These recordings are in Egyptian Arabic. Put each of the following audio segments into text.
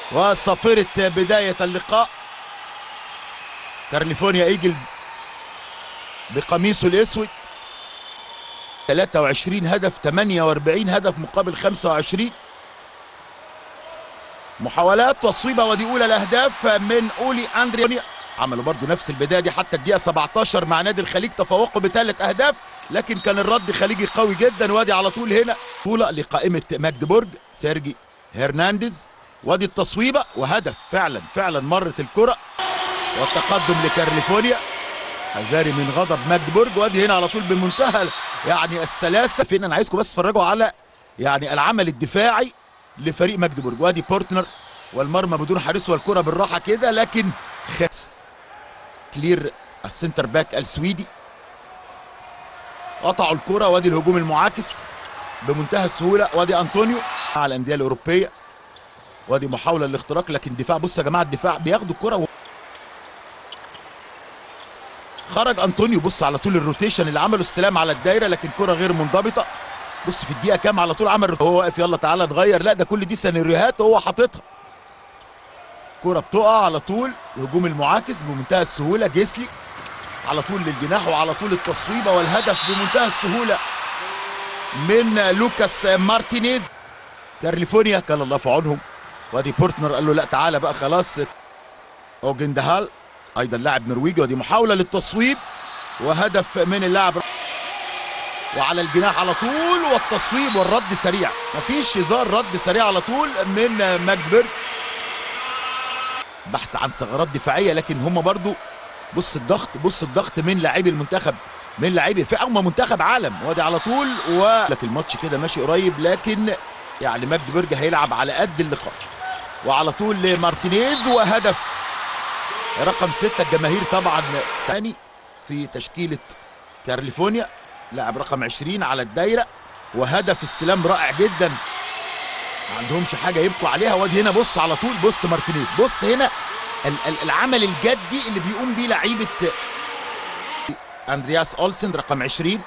وصافرة بداية اللقاء كاليفورنيا ايجلز بقميصه الاسود 23 هدف 48 هدف مقابل 25 محاولات تصويبه ودي اولى الاهداف من اولي اندري عملوا برضو نفس البدايه دي حتى الدقيقه 17 مع نادي الخليج تفوقوا بثلاث اهداف لكن كان الرد خليجي قوي جدا وادي على طول هنا طولة لقائمه ماجدبورج سيرجي هرنانديز وادي التصويبه وهدف فعلا فعلا مرت الكره والتقدم لكاليفورنيا حذاري من غضب ماجدبورج وادي هنا على طول بمنتهى يعني السلاسه فين انا عايزكم بس تتفرجوا على يعني العمل الدفاعي لفريق ماجدبورج وادي بورتنر والمرمى بدون حارس والكره بالراحه كده لكن خاس كلير السنتر باك السويدي قطعوا الكره وادي الهجوم المعاكس بمنتهى السهوله وادي انطونيو على الانديه الاوروبيه وادي محاوله للاختراق لكن دفاع بص يا جماعه الدفاع بياخدوا الكره و... خرج انطونيو بص على طول الروتيشن اللي عمله استلام على الدايره لكن كره غير منضبطه بص في الدقيقه كام على طول عمل هو واقف يلا تعالى نغير لا ده كل دي سيناريوهات هو حاططها كرة بتقع على طول الهجوم المعاكس بمنتهى السهولة جيسلي على طول للجناح وعلى طول التصويبة والهدف بمنتهى السهولة من لوكاس مارتينيز كاليفورنيا كان الله في عونهم وادي بورتنر قال له لا تعالى بقى خلاص اوجندهال ايضا لاعب نرويجي ودي محاولة للتصويب وهدف من اللاعب وعلى الجناح على طول والتصويب والرد سريع مفيش هزار رد سريع على طول من ماجبرج بحث عن ثغرات دفاعيه لكن هم برضو بص الضغط بص الضغط من لاعبي المنتخب من لاعبي الفئه هم منتخب عالم وادي على طول و لكن الماتش كده ماشي قريب لكن يعني ماجدبرج هيلعب على قد اللقاء وعلى طول لمارتينيز وهدف رقم ستة الجماهير طبعا ثاني في تشكيلة كاليفورنيا لاعب رقم 20 على الدايرة وهدف استلام رائع جدا ما عندهمش حاجه يبقوا عليها وادي هنا بص على طول بص مارتينيز بص هنا العمل الجدي اللي بيقوم بيه لعيبه اندرياس اولسن رقم 20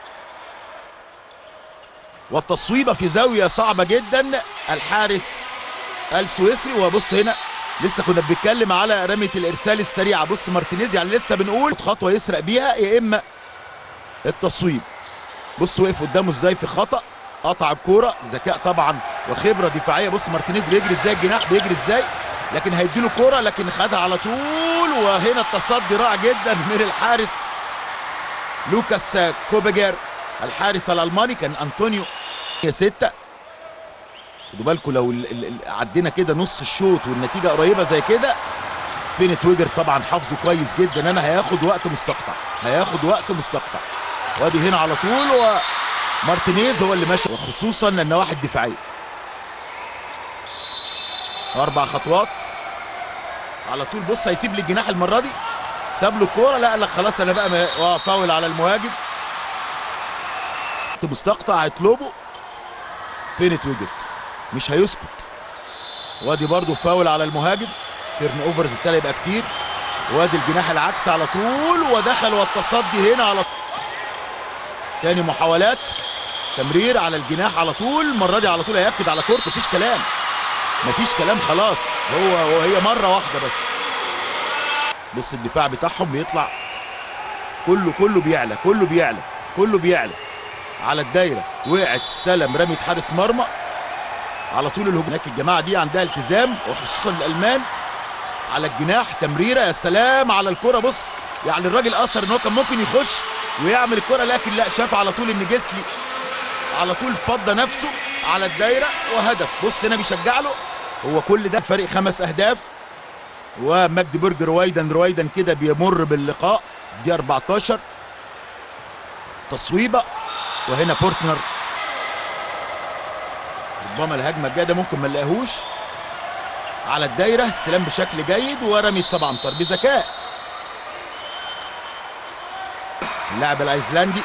والتصويبه في زاويه صعبه جدا الحارس السويسري وبص هنا لسه كنا بنتكلم على رميه الارسال السريعه بص مارتينيز يعني لسه بنقول خطوه يسرق بيها يا اما التصويب بص وقف قدامه ازاي في خطا قطع الكوره ذكاء طبعا وخبره دفاعيه بص مارتينيز بيجري ازاي الجناح بيجري ازاي لكن هيديله كوره لكن خدها على طول وهنا التصدي رائع جدا من الحارس لوكاس كوبيجر الحارس الالماني كان انطونيو ستة خدوا بالكم لو ال ال عدينا كده نص الشوط والنتيجه قريبه زي كده بينت ويجر طبعا حافظه كويس جدا انا هياخد وقت مستقطع هياخد وقت مستقطع وادي هنا على طول و مارتينيز هو اللي ماشي وخصوصا النواحي الدفاعيه اربع خطوات على طول بص هيسيب لي الجناح المره دي ساب له الكوره لا قال لك خلاص انا بقى اه فاول على المهاجم مستقطع هيطلبه بينت ويجت مش هيسكت وادي برضو فاول على المهاجم تيرن اوفرز ابتدى يبقى كتير وادي الجناح العكس على طول ودخل والتصدي هنا على طول تاني محاولات تمرير على الجناح على طول المره دي على طول هياكد على كورته مفيش كلام مفيش كلام خلاص هو وهي مره واحده بس بص الدفاع بتاعهم بيطلع كله كله بيعلى كله بيعلى كله بيعلى على الدايره وقعت استلم رمية حارس مرمى على طول الهجوم هناك الجماعه دي عندها التزام وخصوصا الالمان على الجناح تمريره يا سلام على الكره بص يعني الراجل اثر ان هو كان ممكن يخش ويعمل الكره لكن لا شاف على طول ان جسلي على طول فضى نفسه على الدايره وهدف بص هنا بيشجع له هو كل ده فريق خمس اهداف وماجدبورج رويدا رويدا كده بيمر باللقاء دي 14 تصويبه وهنا بورتنر ربما الهجمه الجايه ده ممكن ما نلاقيهوش على الدايره استلام بشكل جيد ورميه سبع امتار بذكاء اللاعب الايسلندي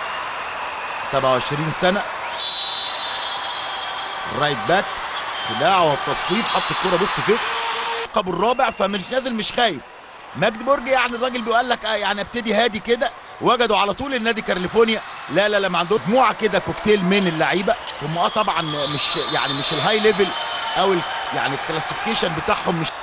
27 سنه الرايت باك خداع والتصويب حط الكوره بص فين اللقب الرابع فمش نازل مش خايف ماجدبورج يعني الراجل بيقول لك آه يعني ابتدي هادي كده وجدوا على طول النادي كاليفورنيا لا لا لا ما عندهم مجموعه كده كوكتيل من اللعيبه هم اه طبعا مش يعني مش الهاي ليفل او يعني الكلاسيفيكيشن بتاعهم مش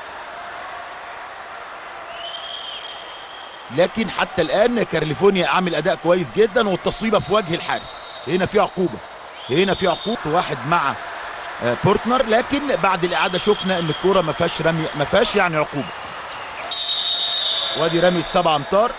لكن حتى الان كاليفورنيا عامل اداء كويس جدا والتصويبه في وجه الحارس هنا في عقوبه هنا في عقوبه واحد مع آه، بورتنر لكن بعد الاعاده شفنا ان الكوره ما فيهاش رمي ما فيهاش يعني عقوبه وادي رميه سبع امتار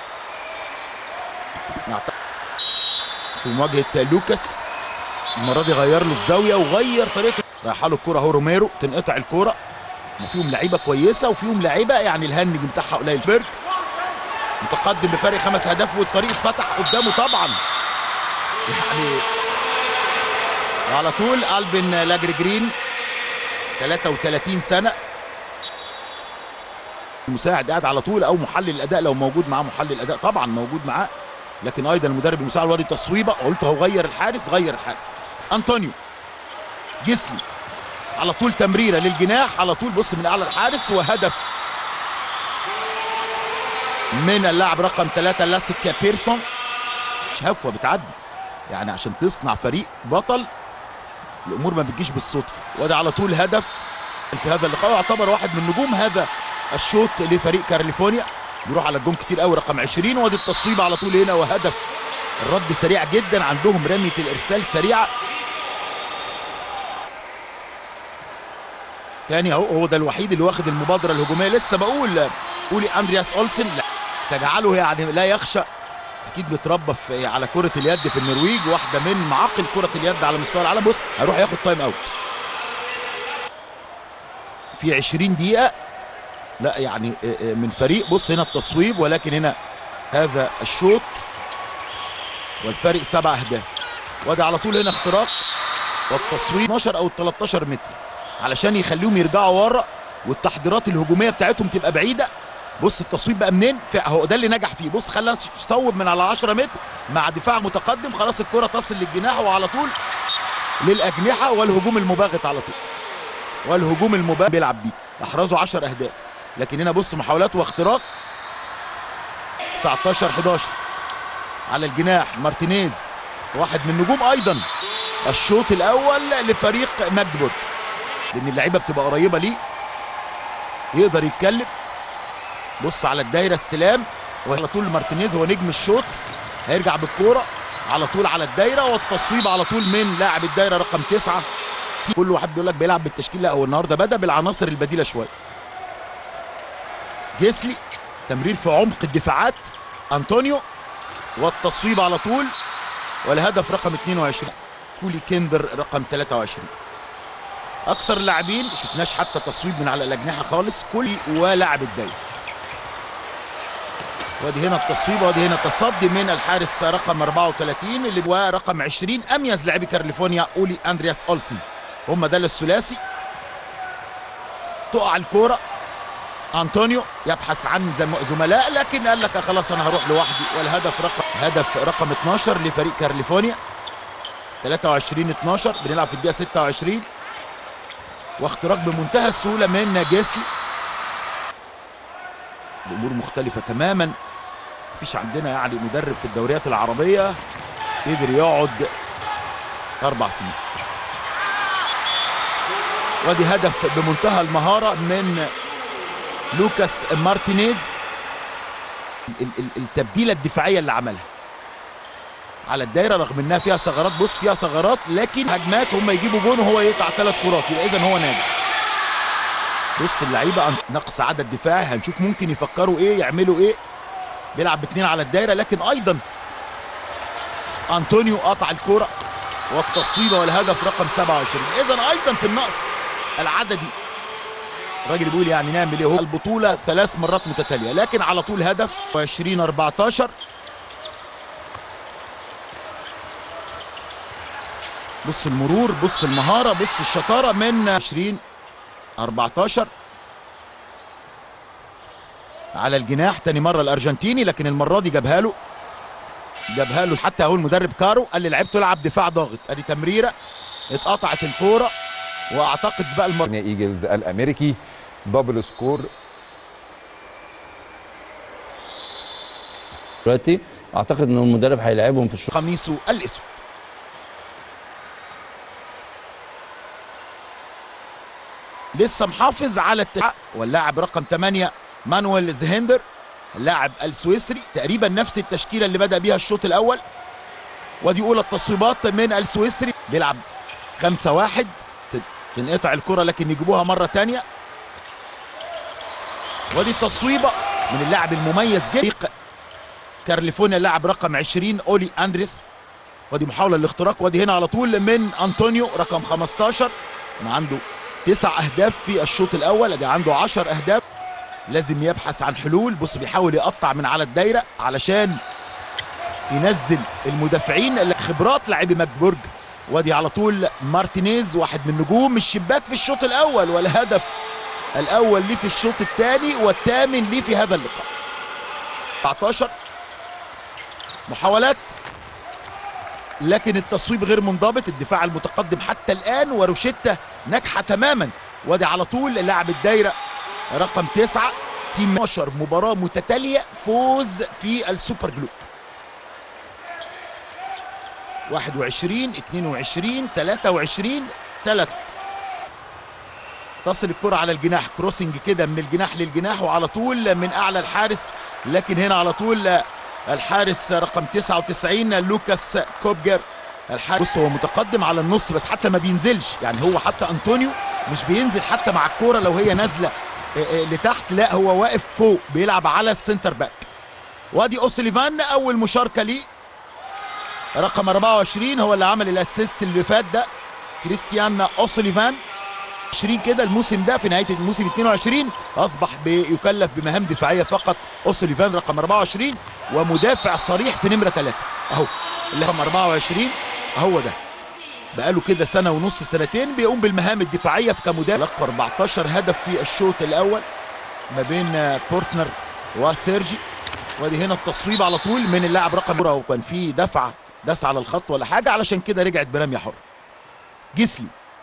نعت- في مواجهه لوكاس المره دي غير له الزاويه وغير طريقه رايحه له الكوره اهو روميرو تنقطع الكوره وفيهم لعيبه كويسه وفيهم لعيبه يعني الهنج بتاعها قليل بيرد متقدم بفارق خمس اهداف والطريق اتفتح قدامه طبعا يعني وعلى طول البن لاجر جرين 33 سنه المساعد قاعد على طول او محلل الاداء لو موجود معاه محلل الاداء طبعا موجود معاه لكن ايضا المدرب المساعد وري تصويبه قلت هو غير الحارس غير الحارس انطونيو جسلي على طول تمريره للجناح على طول بص من اعلى الحارس وهدف من اللاعب رقم ثلاثة لاسيك بيرسون مش هفوه بتعدي يعني عشان تصنع فريق بطل الامور ما بتجيش بالصدفه وده على طول هدف في هذا اللقاء يعتبر واحد من نجوم هذا الشوط لفريق كاليفورنيا يروح على الجون كتير قوي رقم 20 وادي التصويب على طول هنا وهدف الرد سريع جدا عندهم رميه الارسال سريعه تاني اهو هو ده الوحيد اللي واخد المبادره الهجوميه لسه بقول قولي اندرياس اولسن لا تجعله يعني لا يخشى اكيد متربى في على كره اليد في النرويج واحده من معاقل كره اليد على مستوى العالم بص هيروح ياخد تايم اوت في 20 دقيقه لا يعني آه، آه، من فريق بص هنا التصويب ولكن هنا هذا الشوط والفرق سبع اهداف وده على طول هنا اختراق والتصويب 12 او 13 متر علشان يخليهم يرجعوا ورا والتحضيرات الهجوميه بتاعتهم تبقى بعيده بص التصويب بقى منين ف- هو ده اللي نجح فيه بص خلاه يصوب من على 10 متر مع دفاع متقدم خلاص الكره تصل للجناح وعلى طول للاجنحه والهجوم المباغت على طول والهجوم المباغت بيلعب بيه احرزوا 10 اهداف لكن هنا بص محاولات واختراق 19 11 على الجناح مارتينيز واحد من نجوم ايضا الشوط الاول لفريق ماجدبورg لان اللعيبه بتبقى قريبه ليه يقدر يتكلم بص على الدايره استلام وعلى طول مارتينيز هو نجم الشوط هيرجع بالكوره على طول على الدايره والتصويب على طول من لاعب الدايره رقم تسعة كل واحد بيقول لك بيلعب بالتشكيل لا هو النهارده بدا بالعناصر البديله شويه جيسلي تمرير في عمق الدفاعات انطونيو والتصويب على طول والهدف رقم 22 كولي كيندر رقم 23 اكثر اللاعبين شفناش حتى تصويب من على الاجنحه خالص كل ولاعب الدايره وادي هنا التصويب وادي هنا تصدي من الحارس رقم 34 اللي هو رقم 20 اميز لاعبي كاليفورنيا اولي اندرياس اولسن هم ده الثلاثي تقع الكوره انطونيو يبحث عن زم- زملاء لكن قال لك خلاص انا هروح لوحدي والهدف رقم هدف رقم 12 لفريق كاليفورنيا 23 12 بنلعب في الدقيقه 26 واختراق بمنتهى السهوله من جيسي الامور مختلفه تماما مفيش عندنا يعني مدرب في الدوريات العربيه قدر يقعد اربع سنين وادي هدف بمنتهى المهاره من لوكاس مارتينيز ال- ال- التبديله الدفاعيه اللي عملها على الدايره رغم انها فيها ثغرات بص فيها ثغرات لكن هجمات هم يجيبوا جون وهو يقطع ثلاث كرات يبقى اذا هو ناجح بص اللعيبه عن- نقص عدد دفاعي هنشوف ممكن يفكروا ايه يعملوا ايه بيلعب باثنين على الدايره لكن ايضا انطونيو قطع الكره والتصويبه والهدف رقم 27 اذا ايضا في النقص العددي الراجل بيقول يعني نعمل ايه هو البطوله ثلاث مرات متتاليه لكن على طول هدف 20 14 بص المرور بص المهاره بص الشطاره من 20 14 على الجناح تاني مره الارجنتيني لكن المره دي جابها له جابها له حتى اهو المدرب كارو قال للعيبته العب دفاع ضاغط ادي تمريره اتقطعت الكوره واعتقد بقى المره كاليفورنيا ايجلز الامريكي دبل سكور دلوقتي اعتقد ان المدرب هيلاعبهم في الشوط قميصه الاسود لسه محافظ على التسعة واللاعب رقم 8 مانويل زهندر اللاعب السويسري تقريبا نفس التشكيله اللي بدا بيها الشوط الاول ودي اولى التصويبات من السويسري بيلعب 5 1 تنقطع الكره لكن يجيبوها مره تانية ودي التصويبه من اللاعب المميز جدا كارليفورنيا اللاعب رقم 20 اولي اندريس ودي محاوله للاختراق ودي هنا على طول من انطونيو رقم 15 كان عنده تسع اهداف في الشوط الاول ادي عنده 10 اهداف لازم يبحث عن حلول بص بيحاول يقطع من على الدايره علشان ينزل المدافعين اللي خبرات لاعبي ماكبورج وادي على طول مارتينيز واحد من نجوم الشباك في الشوط الاول والهدف الاول ليه في الشوط الثاني والثامن ليه في هذا اللقاء 14 محاولات لكن التصويب غير منضبط الدفاع المتقدم حتى الان وروشيتا ناجحه تماما وادي على طول لاعب الدايره رقم تسعة تيم 12 مباراة متتالية فوز في السوبر جلوب 21 22 23 3 تصل الكرة على الجناح كروسنج كده من الجناح للجناح وعلى طول من أعلى الحارس لكن هنا على طول الحارس رقم 99 لوكاس كوبجر الحارس بص هو متقدم على النص بس حتى ما بينزلش يعني هو حتى أنطونيو مش بينزل حتى مع الكرة لو هي نازلة لتحت لا هو واقف فوق بيلعب على السنتر باك وادي اوسليفان اول مشاركه ليه رقم 24 هو اللي عمل الاسيست اللي فات ده كريستيان اوسليفان 20 كده الموسم ده في نهايه الموسم 22 اصبح بيكلف بمهام دفاعيه فقط اوسليفان رقم 24 ومدافع صريح في نمره 3 اهو اللي رقم 24 اهو ده بقاله كده سنه ونص سنتين بيقوم بالمهام الدفاعيه في كمدافع لقى 14 هدف في الشوط الاول ما بين بورتنر وسيرجي وادي هنا التصويب على طول من اللاعب رقم وكان في دفعه داس على الخط ولا حاجه علشان كده رجعت برميه حره جسلي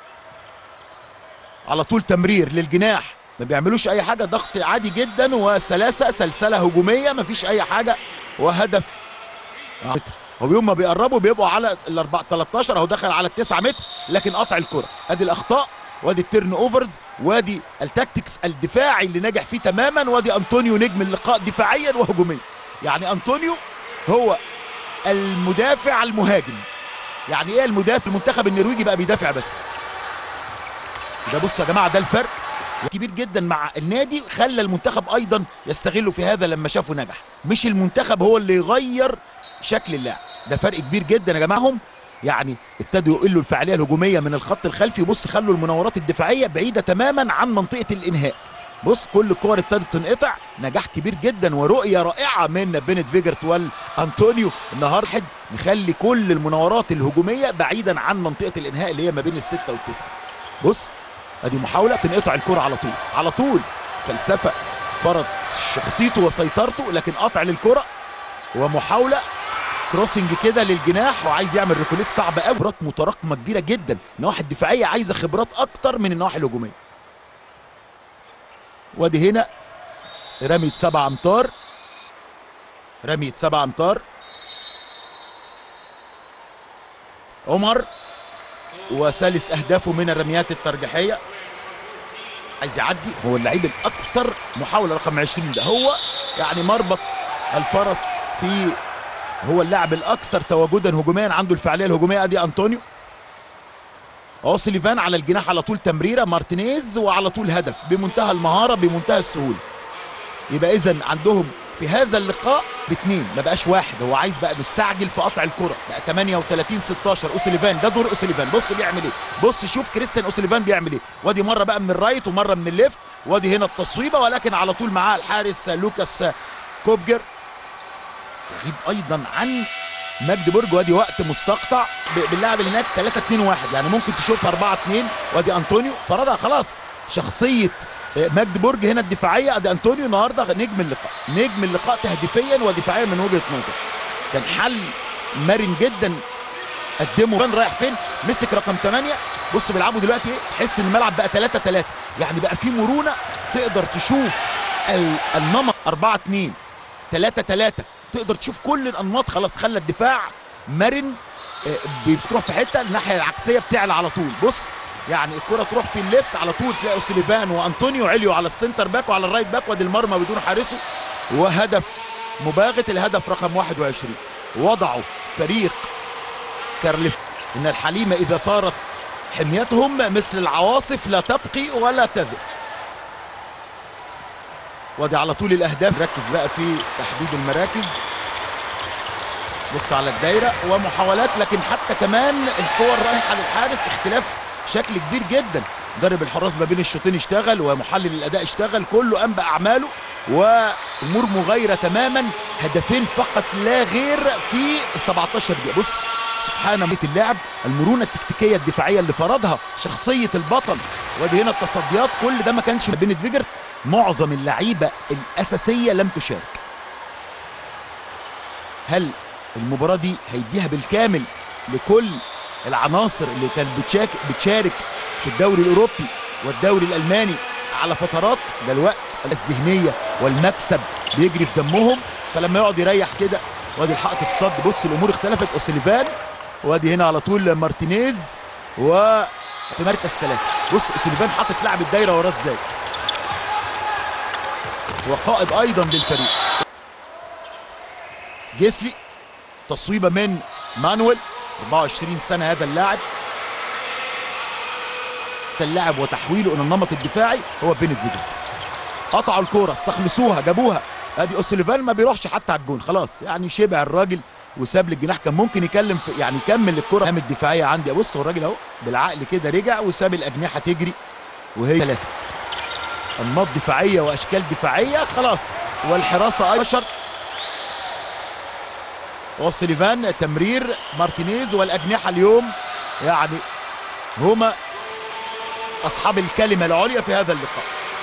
على طول تمرير للجناح ما بيعملوش اي حاجه ضغط عادي جدا وسلاسه سلسله هجوميه ما فيش اي حاجه وهدف هو يوم ما بيقربوا بيبقوا على ال 13 اهو دخل على التسعة متر لكن قطع الكره ادي الاخطاء وادي التيرن اوفرز وادي التكتكس الدفاعي اللي نجح فيه تماما وادي انطونيو نجم اللقاء دفاعيا وهجوميا يعني انطونيو هو المدافع المهاجم يعني ايه المدافع المنتخب النرويجي بقى بيدافع بس ده بصوا يا جماعه ده الفرق كبير جدا مع النادي خلى المنتخب ايضا يستغله في هذا لما شافه نجح مش المنتخب هو اللي يغير شكل اللعب ده فرق كبير جدا يا جماعه هم يعني ابتدوا يقلوا الفعاليه الهجوميه من الخط الخلفي بص خلوا المناورات الدفاعيه بعيده تماما عن منطقه الانهاء بص كل الكور ابتدت تنقطع نجاح كبير جدا ورؤيه رائعه من بينت فيجرت والانطونيو النهارده حد مخلي كل المناورات الهجوميه بعيدا عن منطقه الانهاء اللي هي ما بين السته والتسعه بص ادي محاوله تنقطع الكره على طول على طول فلسفه فرض شخصيته وسيطرته لكن قطع للكره ومحاوله كروسنج كده للجناح وعايز يعمل ريكوليت صعبه قوي خبرات متراكمه كبيره جدا النواحي الدفاعيه عايزه خبرات اكتر من النواحي الهجوميه وادي هنا رمية سبع امتار رمية سبع امتار عمر وثالث اهدافه من الرميات الترجيحيه عايز يعدي هو اللعيب الاكثر محاوله رقم 20 ده هو يعني مربط الفرس في هو اللاعب الاكثر تواجدا هجوميا عنده الفعاليه الهجوميه ادي انطونيو اوسليفان على الجناح على طول تمريره مارتينيز وعلى طول هدف بمنتهى المهاره بمنتهى السهوله يبقى اذا عندهم في هذا اللقاء باثنين ما بقاش واحد هو عايز بقى مستعجل في قطع الكره بقى 38 16 اوسليفان ده دور اوسليفان بص بيعمل ايه بص شوف كريستيان اوسليفان بيعمل ايه وادي مره بقى من الرايت ومره من الليفت وادي هنا التصويبه ولكن على طول معاه الحارس لوكاس كوبجر يغيب ايضا عن مجد برج وادي وقت مستقطع باللاعب اللي هناك 3 2 1 يعني ممكن تشوف 4 2 وادي انطونيو فرضها خلاص شخصيه مجد برج هنا الدفاعيه ادي انطونيو النهارده نجم اللقاء نجم اللقاء تهديفيا ودفاعيا من وجهه نظر كان حل مرن جدا قدمه كان رايح فين مسك رقم 8 بص بيلعبوا دلوقتي ايه تحس ان الملعب بقى 3 3 يعني بقى في مرونه تقدر تشوف النمط 4 2 3 3 تقدر تشوف كل الانماط خلاص خلى الدفاع مرن بتروح في حته الناحيه العكسيه بتعلى على طول بص يعني الكره تروح في الليفت على طول تلاقي سوليفان وانطونيو عليوا على السنتر باك وعلى الرايت باك وادي المرمى بدون حارسه وهدف مباغت الهدف رقم 21 وضعوا فريق كارليف ان الحليمه اذا ثارت حميتهم مثل العواصف لا تبقي ولا تذر وادي على طول الاهداف ركز بقى في تحديد المراكز بص على الدايره ومحاولات لكن حتى كمان الكور رايحه للحارس اختلاف شكل كبير جدا مدرب الحراس ما بين الشوطين اشتغل ومحلل الاداء اشتغل كله قام باعماله وامور مغايره تماما هدفين فقط لا غير في 17 دقيقه بص سبحان الله اللعب المرونه التكتيكيه الدفاعيه اللي فرضها شخصيه البطل وادي هنا التصديات كل ده ما كانش ما بين فيجر معظم اللعيبه الاساسيه لم تشارك هل المباراه دي هيديها بالكامل لكل العناصر اللي كانت بتشارك بتشارك في الدوري الاوروبي والدوري الالماني على فترات ده الوقت الذهنيه والمكسب بيجري في دمهم فلما يقعد يريح كده وادي الحقت الصد بص الامور اختلفت اوسيليفان وادي هنا على طول مارتينيز وفي مركز ثلاثه بص اوسيليفان حاطط لاعب الدايره وراه ازاي وقائد ايضا للفريق جسري تصويبه من مانويل 24 سنه هذا اللاعب اللاعب وتحويله الى النمط الدفاعي هو بينت فيجن قطعوا الكوره استخلصوها جابوها ادي اوسيليفان ما بيروحش حتى على الجون خلاص يعني شبع الراجل وساب للجناح كان ممكن يكلم في يعني يكمل الكره هام الدفاعيه عندي ابص هو الراجل اهو بالعقل كده رجع وساب الاجنحه تجري وهي ثلاثه انماط دفاعيه واشكال دفاعيه خلاص والحراسه ايضا وسليفان تمرير مارتينيز والاجنحه اليوم يعني هما اصحاب الكلمه العليا في هذا اللقاء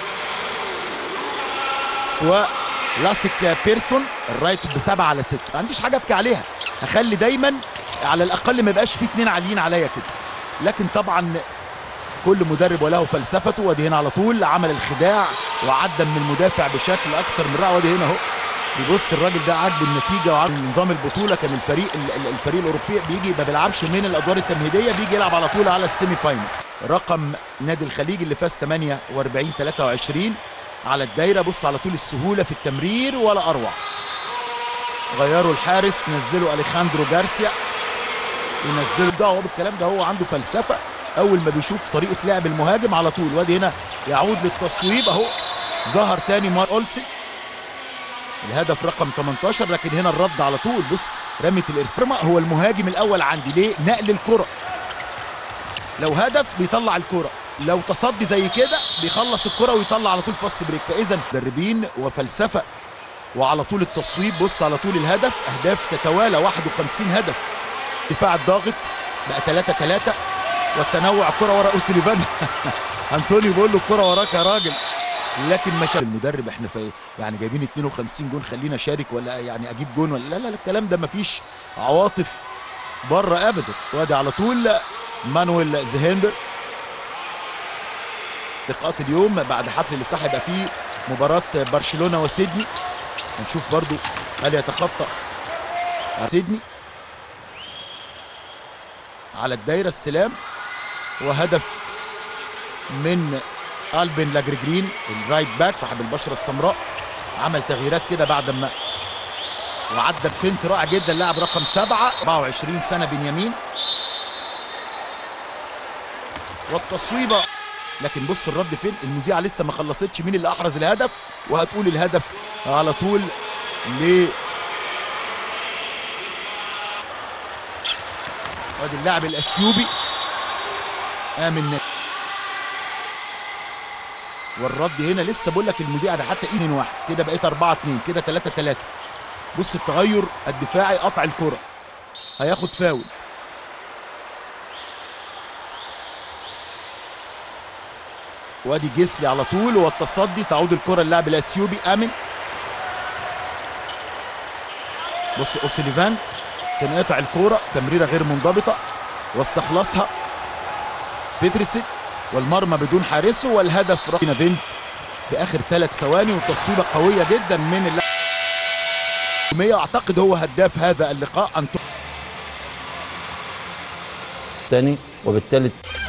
سواء لاسك بيرسون الرايت بسبعه على سته ما عنديش حاجه ابكي عليها اخلي دايما على الاقل ما يبقاش في اتنين عاليين عليا كده لكن طبعا كل مدرب وله فلسفته وادي هنا على طول عمل الخداع وعدى من المدافع بشكل اكثر من رائع وادي هنا اهو بيبص الراجل ده عاجبه النتيجه وعاجبه نظام البطوله كان الفريق الفريق الاوروبي بيجي ما بيلعبش من الادوار التمهيديه بيجي يلعب على طول على السيمي فاينل رقم نادي الخليج اللي فاز 48 23 على الدايره بص على طول السهوله في التمرير ولا اروع غيروا الحارس نزلوا اليخاندرو جارسيا ينزلوا ده هو بالكلام ده هو عنده فلسفه اول ما بيشوف طريقه لعب المهاجم على طول وادي هنا يعود للتصويب اهو ظهر تاني مار اولسي الهدف رقم 18 لكن هنا الرد على طول بص رميه الارسال هو المهاجم الاول عندي ليه نقل الكره لو هدف بيطلع الكره لو تصدي زي كده بيخلص الكره ويطلع على طول فاست بريك فاذا مدربين وفلسفه وعلى طول التصويب بص على طول الهدف اهداف تتوالى 51 هدف دفاع الضاغط بقى 3 3 والتنوع الكره ورا اوسيليفان انطونيو بيقول له الكره وراك يا راجل لكن ما شاف المدرب احنا في يعني جايبين 52 جون خلينا اشارك ولا يعني اجيب جون ولا لا لا الكلام ده مفيش عواطف بره ابدا وادي على طول مانويل زهندر لقاءات اليوم بعد حفل الافتتاح يبقى فيه مباراة برشلونة وسيدني هنشوف برضو هل يتخطى سيدني على الدايرة استلام وهدف من البن لاجريجرين الرايت باك صاحب البشره السمراء عمل تغييرات كده بعد ما وعدى بفنت رائع جدا لاعب رقم سبعة 24 سنه بنيامين والتصويبه لكن بص الرد فين المذيعه لسه ما خلصتش مين اللي احرز الهدف وهتقول الهدف على طول ل وادي اللاعب الاثيوبي امن والرد هنا لسه بقول لك المذيع ده حتى 2 1 كده بقيت 4 2 كده 3 3 بص التغير الدفاعي قطع الكره هياخد فاول وادي جسلي على طول والتصدي تعود الكره للاعب الاثيوبي امن بص اوسيليفان كان قاطع الكوره تمريره غير منضبطه واستخلصها بيترسن والمرمى بدون حارسه والهدف رقم فين في اخر ثلاث ثواني وتصويبه قويه جدا من اللاعب اعتقد هو هداف هذا اللقاء انتو تاني وبالتالي